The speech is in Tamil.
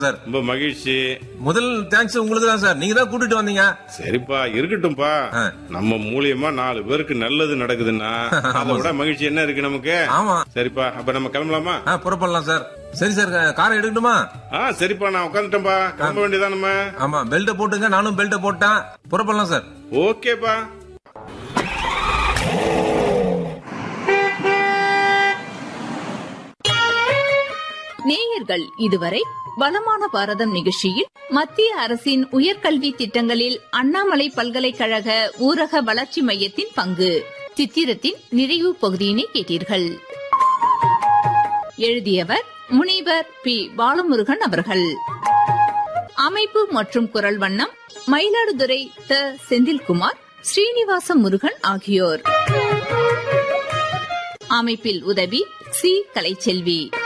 சார் ரொம்ப மகிழ்ச்சி முதல் தேங்க்ஸ் உங்களுக்கு தான் சார் நீங்க தான் கூட்டிட்டு வந்தீங்க சரிப்பா இருக்கட்டும்பா ஆ. நம்ம மூலியமா நாலு பேருக்கு நல்லது நடக்குதுன்னா அதை விட மகிழ்ச்சி என்ன இருக்கு நமக்கு ஆமா சரிப்பா அப்ப நம்ம கிளம்பலாமா ஆ புறப்படலாம் சார் சரி சார் காரை எடுக்கட்டுமா ஆ சரிப்பா நான் உட்காந்துட்டேன்பா கிளம்ப வேண்டியதா நம்ம ஆமா பெல்ட்டை போட்டுங்க நானும் பெல்ட்டை போட்டேன் புறப்படலாம் சார் ஓகேப்பா நேயர்கள் இதுவரை வளமான பாரதம் நிகழ்ச்சியில் மத்திய அரசின் உயர்கல்வி திட்டங்களில் அண்ணாமலை பல்கலைக்கழக ஊரக வளர்ச்சி மையத்தின் பங்கு சித்திரத்தின் நிறைவு பகுதியினை கேட்டீர்கள் எழுதியவர் முனைவர் பி பாலமுருகன் அவர்கள் அமைப்பு மற்றும் குரல் வண்ணம் மயிலாடுதுறை த செந்தில்குமார் ஸ்ரீனிவாச முருகன் ஆகியோர் அமைப்பில் உதவி சி கலைச்செல்வி